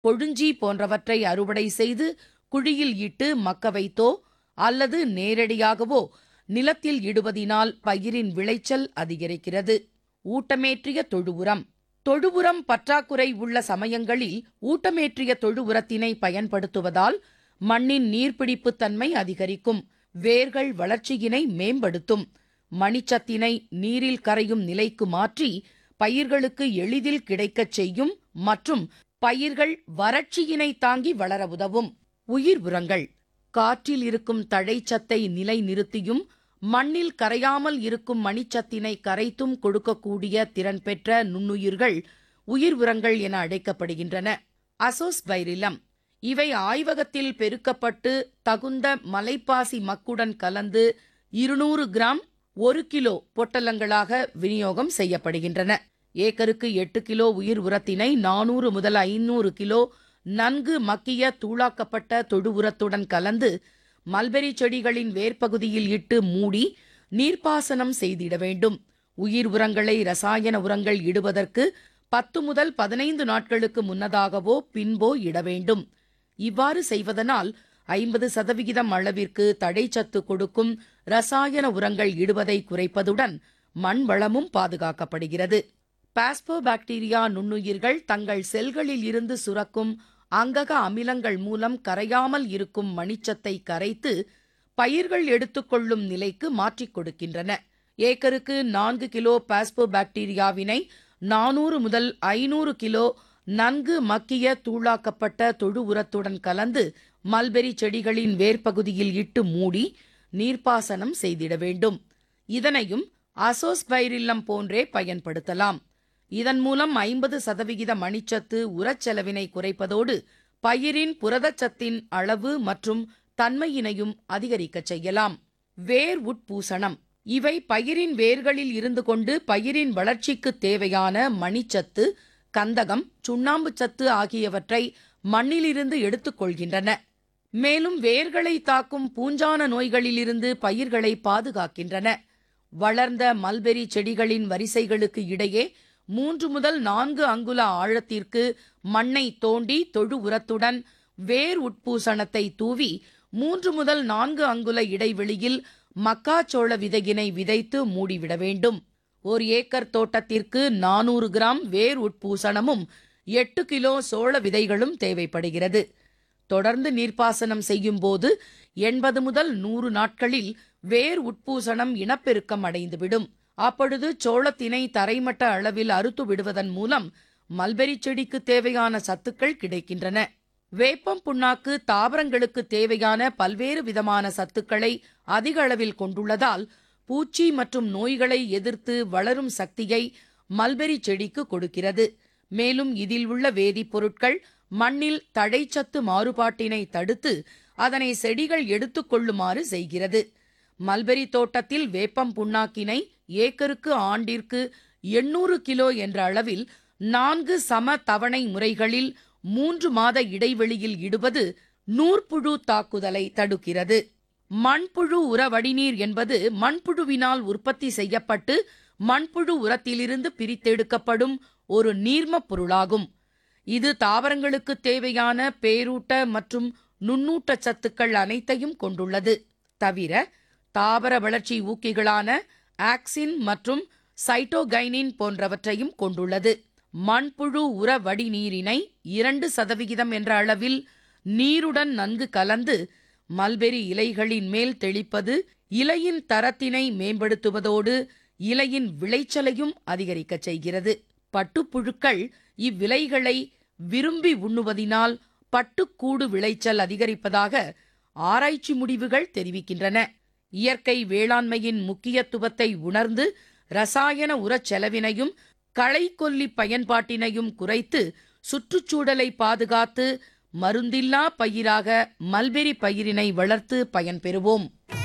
கொழுஞ்சி போன்றவற்றை அறுவடை செய்து குழியில் இட்டு மக்க வைத்தோ அல்லது நேரடியாகவோ நிலத்தில் இடுவதினால் பயிரின் விளைச்சல் அதிகரிக்கிறது ஊட்டமேற்றிய தொழு உரம் தொழு உரம் பற்றாக்குறை உள்ள சமயங்களில் ஊட்டமேற்றிய தொழு உரத்தினை பயன்படுத்துவதால் மண்ணின் நீர்பிடிப்புத் தன்மை அதிகரிக்கும் வேர்கள் வளர்ச்சியினை மேம்படுத்தும் மணிச்சத்தினை நீரில் கரையும் நிலைக்கு மாற்றி பயிர்களுக்கு எளிதில் கிடைக்கச் செய்யும் மற்றும் பயிர்கள் வறட்சியினை தாங்கி வளர உதவும் உயிர் உரங்கள் காற்றில் இருக்கும் தழைச்சத்தை நிலைநிறுத்தியும் மண்ணில் கரையாமல் இருக்கும் மணிச்சத்தினை கரைத்தும் கொடுக்கக்கூடிய திறன் பெற்ற நுண்ணுயிர்கள் உயிர் உரங்கள் என அழைக்கப்படுகின்றன அசோஸ்பைரிலம் இவை ஆய்வகத்தில் பெருக்கப்பட்டு தகுந்த மலைப்பாசி மக்குடன் கலந்து இருநூறு கிராம் ஒரு கிலோ பொட்டலங்களாக விநியோகம் செய்யப்படுகின்றன ஏக்கருக்கு எட்டு கிலோ உயிர் உரத்தினை நானூறு முதல் ஐநூறு கிலோ நன்கு மக்கிய தூளாக்கப்பட்ட தொழு உரத்துடன் கலந்து மல்பெரி செடிகளின் வேர்ப்பகுதியில் இட்டு மூடி நீர்ப்பாசனம் செய்திட வேண்டும் உயிர் உரங்களை ரசாயன உரங்கள் இடுவதற்கு பத்து முதல் பதினைந்து நாட்களுக்கு முன்னதாகவோ பின்போ இட வேண்டும் இவ்வாறு செய்வதனால் ஐம்பது சதவிகிதம் அளவிற்கு தடைச்சத்து கொடுக்கும் ரசாயன உரங்கள் இடுவதை குறைப்பதுடன் மண் வளமும் பாதுகாக்கப்படுகிறது பாஸ்போபாக்டீரியா நுண்ணுயிர்கள் தங்கள் செல்களில் இருந்து சுரக்கும் அங்கக அமிலங்கள் மூலம் கரையாமல் இருக்கும் மணிச்சத்தை கரைத்து பயிர்கள் எடுத்துக்கொள்ளும் நிலைக்கு மாற்றிக் கொடுக்கின்றன ஏக்கருக்கு நான்கு கிலோ பாஸ்போபாக்டீரியாவினை நானூறு முதல் ஐநூறு கிலோ நன்கு மக்கிய தூளாக்கப்பட்ட தொழு உரத்துடன் கலந்து மல்பெரி செடிகளின் வேர்ப்பகுதியில் இட்டு மூடி நீர்ப்பாசனம் செய்திட வேண்டும் இதனையும் அசோஸ்பைரில்லம் போன்றே பயன்படுத்தலாம் இதன் மூலம் ஐம்பது சதவிகித மணிச்சத்து உரச்செலவினை குறைப்பதோடு பயிரின் புரதச்சத்தின் அளவு மற்றும் தன்மையினையும் அதிகரிக்கச் செய்யலாம் வேர் உட்பூசணம் இவை பயிரின் வேர்களில் இருந்து கொண்டு பயிரின் வளர்ச்சிக்கு தேவையான மணிச்சத்து கந்தகம் சுண்ணாம்பு சத்து ஆகியவற்றை மண்ணிலிருந்து எடுத்துக்கொள்கின்றன மேலும் வேர்களை தாக்கும் பூஞ்சான நோய்களிலிருந்து பயிர்களை பாதுகாக்கின்றன வளர்ந்த மல்பெரி செடிகளின் வரிசைகளுக்கு இடையே மூன்று முதல் நான்கு அங்குல ஆழத்திற்கு மண்ணை தோண்டி தொழு உரத்துடன் வேர் உட்பூசணத்தை தூவி மூன்று முதல் நான்கு அங்குல இடைவெளியில் மக்காச்சோள விதையினை விதைத்து மூடிவிட வேண்டும் ஒரு ஏக்கர் தோட்டத்திற்கு நானூறு கிராம் வேர் உட்பூசணமும் எட்டு கிலோ சோள விதைகளும் தேவைப்படுகிறது தொடர்ந்து நீர்ப்பாசனம் செய்யும் போது எண்பது முதல் நூறு நாட்களில் வேர் உட்பூசணம் இனப்பெருக்கம் அடைந்துவிடும் அப்பொழுது சோளத்தினை தரைமட்ட அளவில் அறுத்து விடுவதன் மூலம் மல்பெரி செடிக்கு தேவையான சத்துக்கள் கிடைக்கின்றன வேப்பம் புண்ணாக்கு தாவரங்களுக்கு தேவையான பல்வேறு விதமான சத்துக்களை அதிக அளவில் கொண்டுள்ளதால் பூச்சி மற்றும் நோய்களை எதிர்த்து வளரும் சக்தியை மல்பெரி செடிக்கு கொடுக்கிறது மேலும் இதில் உள்ள வேதிப்பொருட்கள் மண்ணில் தழைச்சத்து மாறுபாட்டினை தடுத்து அதனை செடிகள் எடுத்துக்கொள்ளுமாறு செய்கிறது மல்பெரி தோட்டத்தில் வேப்பம் புண்ணாக்கினை ஏக்கருக்கு ஆண்டிற்கு எண்ணூறு கிலோ என்ற அளவில் நான்கு சம தவணை முறைகளில் மூன்று மாத இடைவெளியில் இடுவது நூற்புழு தாக்குதலை தடுக்கிறது மண்புழு உர வடிநீர் என்பது மண்புழுவினால் உற்பத்தி செய்யப்பட்டு மண்புழு உரத்திலிருந்து பிரித்தெடுக்கப்படும் ஒரு நீர்மப் பொருளாகும் இது தாவரங்களுக்கு தேவையான பேரூட்ட மற்றும் நுண்ணூட்ட சத்துக்கள் அனைத்தையும் கொண்டுள்ளது தவிர தாவர வளர்ச்சி ஊக்கிகளான ஆக்சின் மற்றும் சைட்டோகைனின் போன்றவற்றையும் கொண்டுள்ளது மண்புழு உர வடிநீரினை இரண்டு சதவிகிதம் என்ற அளவில் நீருடன் நன்கு கலந்து மல்பெரி இலைகளின் மேல் தெளிப்பது இலையின் தரத்தினை மேம்படுத்துவதோடு இலையின் விளைச்சலையும் அதிகரிக்கச் செய்கிறது பட்டுப்புழுக்கள் இவ்விலைகளை விரும்பி உண்ணுவதினால் பட்டுக்கூடு விளைச்சல் அதிகரிப்பதாக ஆராய்ச்சி முடிவுகள் தெரிவிக்கின்றன இயற்கை வேளாண்மையின் முக்கியத்துவத்தை உணர்ந்து ரசாயன உரச் செலவினையும் களைக்கொல்லி பயன்பாட்டினையும் குறைத்து சுற்றுச்சூழலை பாதுகாத்து மருந்தில்லா பயிராக மல்பெரி பயிரினை வளர்த்து பயன்பெறுவோம்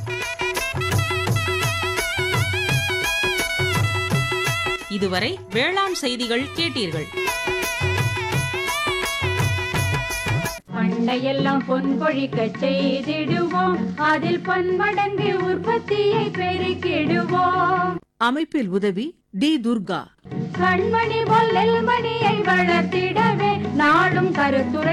இதுவரை வேளாண் செய்திகள் கேட்டீர்கள் பண்டையெல்லாம் பொன் பொழிக்க செய்திடுவோம் அதில் பன்மடங்கு உற்பத்தியை பெருக்கிடுவோம் அமைப்பில் உதவி டி துர்கா கண்மணி பொல்லில் மணியை வளர்த்திடவே நாடும் கருத்துரை